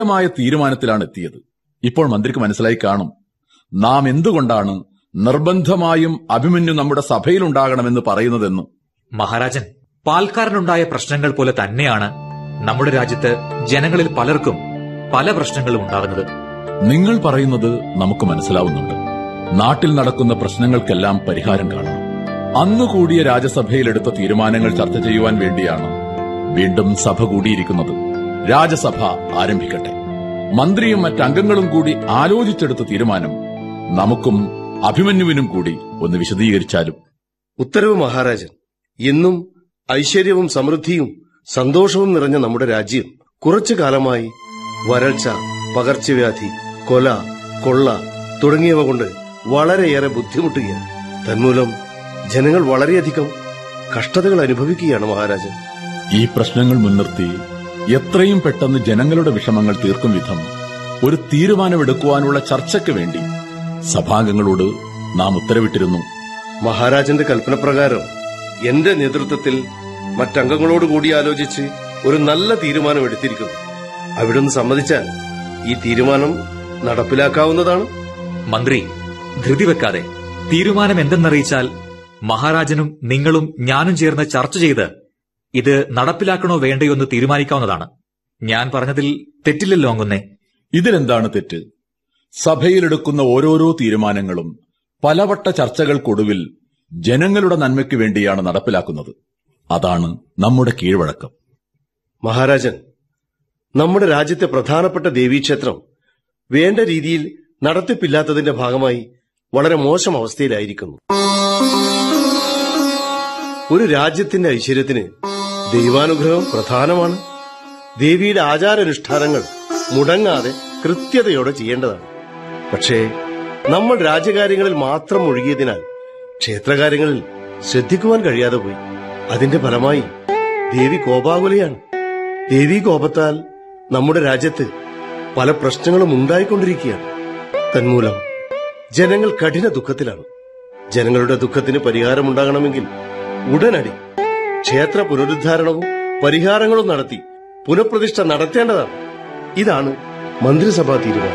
മായ തീരുമാനത്തിലാണ് എത്തിയത് ഇപ്പോൾ മന്ത്രിക്ക് മനസ്സിലായി കാണും നാം എന്തുകൊണ്ടാണ് നിർബന്ധമായും അഭിമന്യു നമ്മുടെ സഭയിലുണ്ടാകണമെന്ന് പറയുന്നതെന്ന് മഹാരാജൻ പാൽക്കാരനുണ്ടായ പ്രശ്നങ്ങൾ പോലെ തന്നെയാണ് നമ്മുടെ രാജ്യത്ത് ജനങ്ങളിൽ പലർക്കും പല പ്രശ്നങ്ങളും ഉണ്ടാകുന്നത് നിങ്ങൾ പറയുന്നത് നമുക്ക് മനസ്സിലാവുന്നുണ്ട് നാട്ടിൽ നടക്കുന്ന പ്രശ്നങ്ങൾക്കെല്ലാം പരിഹാരം കാണണം അന്ന് കൂടിയ രാജ്യസഭയിൽ എടുത്ത തീരുമാനങ്ങൾ ചർച്ച ചെയ്യുവാൻ വേണ്ടിയാണ് വീണ്ടും സഭ കൂടിയിരിക്കുന്നത് രാജ്യസഭ ആരംഭിക്കട്ടെ മന്ത്രിയും മറ്റംഗങ്ങളും കൂടി ആലോചിച്ചെടുത്ത തീരുമാനം നമുക്കും അഭിമന്യുവിനും കൂടി ഒന്ന് വിശദീകരിച്ചാലും ഉത്തരവ് മഹാരാജൻ എന്നും ഐശ്വര്യവും സമൃദ്ധിയും സന്തോഷവും നിറഞ്ഞ നമ്മുടെ രാജ്യം കുറച്ചു കാലമായി വരൾച്ച പകർച്ചവ്യാധി കൊല കൊള്ള തുടങ്ങിയവ കൊണ്ട് വളരെയേറെ ബുദ്ധിമുട്ടുകയാണ് തന്മൂലം ജനങ്ങൾ വളരെയധികം കഷ്ടതകൾ അനുഭവിക്കുകയാണ് മഹാരാജൻ ഈ പ്രശ്നങ്ങൾ മുൻനിർത്തി എത്രയും പെട്ടെന്ന് ജനങ്ങളുടെ വിഷമങ്ങൾ തീർക്കും വിധം ഒരു തീരുമാനമെടുക്കുവാനുള്ള ചർച്ചയ്ക്ക് വേണ്ടി സഭാംഗങ്ങളോട് നാം ഉത്തരവിട്ടിരുന്നു മഹാരാജന്റെ കൽപ്പനപ്രകാരം എന്റെ നേതൃത്വത്തിൽ മറ്റംഗങ്ങളോട് കൂടി ആലോചിച്ച് ഒരു നല്ല തീരുമാനം എടുത്തിരിക്കുന്നു അവിടുന്ന് സമ്മതിച്ചാൽ ഈ തീരുമാനം നടപ്പിലാക്കാവുന്നതാണ് മന്ത്രി ധൃതി വെക്കാതെ തീരുമാനം എന്തെന്നറിയിച്ചാൽ മഹാരാജനും നിങ്ങളും ഞാനും ചേർന്ന് ചർച്ച ചെയ്ത് ഇത് നടപ്പിലാക്കണോ വേണ്ടയോ എന്ന് തീരുമാനിക്കാവുന്നതാണ് ഞാൻ പറഞ്ഞതിൽ തെറ്റില്ലല്ലോ അങ്ങുന്നേ ഇതിലെന്താണ് തെറ്റ് സഭയിലെടുക്കുന്ന ഓരോരോ തീരുമാനങ്ങളും പലവട്ട ചർച്ചകൾക്കൊടുവിൽ ജനങ്ങളുടെ നന്മയ്ക്ക് വേണ്ടിയാണ് നടപ്പിലാക്കുന്നത് അതാണ് നമ്മുടെ കീഴ്വഴക്കം മഹാരാജൻ നമ്മുടെ രാജ്യത്തെ പ്രധാനപ്പെട്ട ദേവീക്ഷേത്രം വേണ്ട രീതിയിൽ നടത്തിപ്പില്ലാത്തതിന്റെ ഭാഗമായി വളരെ മോശം അവസ്ഥയിലായിരിക്കുന്നു ഒരു രാജ്യത്തിന്റെ ഐശ്വര്യത്തിന് ദൈവാനുഗ്രഹം പ്രധാനമാണ് ദേവിയുടെ ആചാരാനുഷ്ഠാനങ്ങൾ മുടങ്ങാതെ കൃത്യതയോടെ ചെയ്യേണ്ടതാണ് പക്ഷേ നമ്മൾ രാജ്യകാര്യങ്ങളിൽ മാത്രം ഒഴുകിയതിനാൽ ക്ഷേത്രകാര്യങ്ങളിൽ ശ്രദ്ധിക്കുവാൻ കഴിയാതെ പോയി അതിന്റെ ഫലമായി ദേവി കോപാകുലയാണ് ദേവി കോപത്താൽ നമ്മുടെ രാജ്യത്ത് പല പ്രശ്നങ്ങളും ഉണ്ടായിക്കൊണ്ടിരിക്കുകയാണ് തന്മൂലം ജനങ്ങൾ കഠിന ദുഃഖത്തിലാണ് ജനങ്ങളുടെ ദുഃഖത്തിന് പരിഹാരമുണ്ടാകണമെങ്കിൽ ഉടനടി ക്ഷേത്ര പുനരുദ്ധാരണവും പരിഹാരങ്ങളും നടത്തി പുനഃപ്രതിഷ്ഠ നടത്തേണ്ടതാണ് ഇതാണ് മന്ത്രിസഭാ തീരുമാനം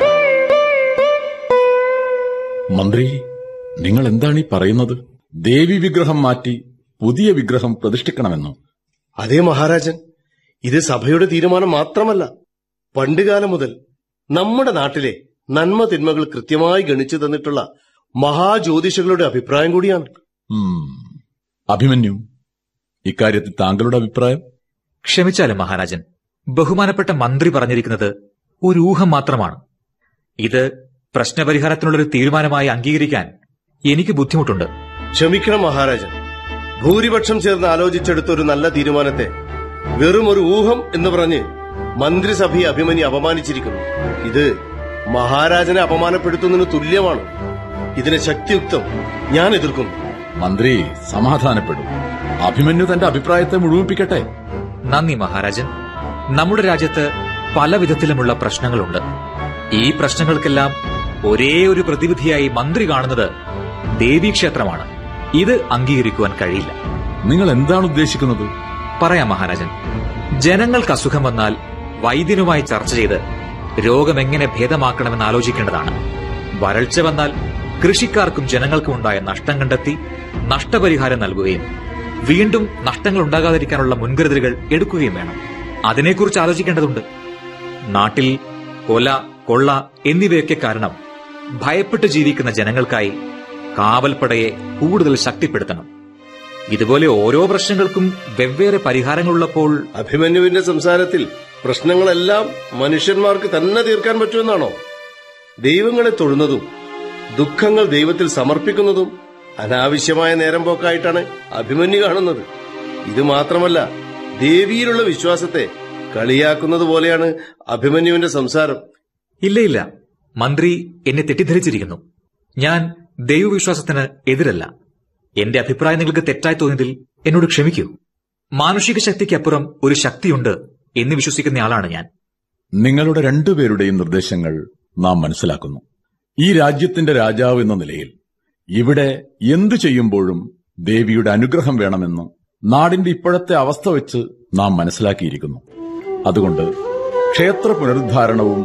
മന്ത്രി നിങ്ങൾ എന്താണ് ഈ പറയുന്നത് ദേവി വിഗ്രഹം മാറ്റി പുതിയ വിഗ്രഹം പ്രതിഷ്ഠിക്കണമെന്നോ അതേ മഹാരാജൻ ഇത് സഭയുടെ തീരുമാനം മാത്രമല്ല പണ്ടുകാലം മുതൽ നമ്മുടെ നാട്ടിലെ നന്മ തിന്മകൾ കൃത്യമായി ഗണിച്ചു തന്നിട്ടുള്ള മഹാജ്യോതിഷകളുടെ അഭിപ്രായം കൂടിയാണ് ഉം. അഭിമന്യു ഇക്കാര്യത്തിൽ താങ്കളുടെ അഭിപ്രായം ക്ഷമിച്ചാലും മഹാരാജൻ ബഹുമാനപ്പെട്ട മന്ത്രി പറഞ്ഞിരിക്കുന്നത് ഒരു ഊഹം മാത്രമാണ് ഇത് പ്രശ്നപരിഹാരത്തിനുള്ളൊരു തീരുമാനമായി അംഗീകരിക്കാൻ എനിക്ക് ബുദ്ധിമുട്ടുണ്ട് ക്ഷമിക്കണം മഹാരാജൻ ഭൂരിപക്ഷം ചേർന്ന് ആലോചിച്ചെടുത്ത ഒരു നല്ല തീരുമാനത്തെ വെറും ഒരു ഊഹം എന്ന് പറഞ്ഞ് മന്ത്രിസഭയെ അഭിമന്യു അപമാനിച്ചിരിക്കുന്നു ഇത് മഹാരാജനെ അപമാനപ്പെടുത്തുന്നതിന് തുല്യമാണ് ഇതിനെ ശക്തിയുക്തം ഞാൻ എതിർക്കുന്നു മന്ത്രി സമാധാനപ്പെടും അഭിമന്യു തന്റെ അഭിപ്രായത്തെ മുഴുമിപ്പിക്കട്ടെ നന്ദി മഹാരാജൻ നമ്മുടെ രാജ്യത്ത് പല വിധത്തിലുമുള്ള പ്രശ്നങ്ങളുണ്ട് ഈ പ്രശ്നങ്ങൾക്കെല്ലാം ഒരേ ഒരു പ്രതിവിധിയായി മന്ത്രി കാണുന്നത് ദേവീക്ഷേത്രമാണ് ഇത് അംഗീകരിക്കുവാൻ കഴിയില്ല നിങ്ങൾ എന്താണ് ഉദ്ദേശിക്കുന്നത് പറയാം മഹാരാജൻ ജനങ്ങൾക്ക് അസുഖം വന്നാൽ വൈദ്യനുമായി ചർച്ച ചെയ്ത് രോഗമെങ്ങനെ ഭേദമാക്കണമെന്ന് ആലോചിക്കേണ്ടതാണ് വരൾച്ച വന്നാൽ കൃഷിക്കാർക്കും ജനങ്ങൾക്കും ഉണ്ടായ നഷ്ടം കണ്ടെത്തി നഷ്ടപരിഹാരം നൽകുകയും വീണ്ടും നഷ്ടങ്ങൾ ഉണ്ടാകാതിരിക്കാനുള്ള മുൻകരുതലുകൾ എടുക്കുകയും വേണം അതിനെക്കുറിച്ച് ആലോചിക്കേണ്ടതുണ്ട് നാട്ടിൽ കൊല കൊള്ള എന്നിവയൊക്കെ കാരണം ഭയപ്പെട്ട് ജീവിക്കുന്ന ജനങ്ങൾക്കായി കാവൽപ്പടയെ കൂടുതൽ ശക്തിപ്പെടുത്തണം ഇതുപോലെ ഓരോ പ്രശ്നങ്ങൾക്കും വെവ്വേറെ പരിഹാരങ്ങളുള്ളപ്പോൾ അഭിമന്യുവിന്റെ സംസാരത്തിൽ പ്രശ്നങ്ങളെല്ലാം മനുഷ്യന്മാർക്ക് തന്നെ തീർക്കാൻ പറ്റുമെന്നാണോ ദൈവങ്ങളെ തൊഴുന്നതും ദുഃഖങ്ങൾ ദൈവത്തിൽ സമർപ്പിക്കുന്നതും അനാവശ്യമായ നേരം പോക്കായിട്ടാണ് അഭിമന്യു കാണുന്നത് ഇത് മാത്രമല്ല ദേവിയിലുള്ള വിശ്വാസത്തെ കളിയാക്കുന്നത് പോലെയാണ് അഭിമന്യുവിന്റെ സംസാരം ഇല്ല ഇല്ല മന്ത്രി എന്നെ തെറ്റിദ്ധരിച്ചിരിക്കുന്നു ഞാൻ ദൈവവിശ്വാസത്തിന് എതിരല്ല എന്റെ അഭിപ്രായം നിങ്ങൾക്ക് തെറ്റായി തോന്നിയതിൽ എന്നോട് ക്ഷമിക്കൂ മാനുഷിക ശക്തിക്കപ്പുറം ഒരു ശക്തിയുണ്ട് എന്ന് വിശ്വസിക്കുന്നയാളാണ് ഞാൻ നിങ്ങളുടെ രണ്ടുപേരുടെയും നിർദ്ദേശങ്ങൾ നാം മനസ്സിലാക്കുന്നു ഈ രാജ്യത്തിന്റെ രാജാവ് എന്ന നിലയിൽ ഇവിടെ എന്തു ചെയ്യുമ്പോഴും ദേവിയുടെ അനുഗ്രഹം വേണമെന്ന് നാടിന്റെ ഇപ്പോഴത്തെ അവസ്ഥ വെച്ച് നാം മനസ്സിലാക്കിയിരിക്കുന്നു അതുകൊണ്ട് ക്ഷേത്ര പുനരുദ്ധാരണവും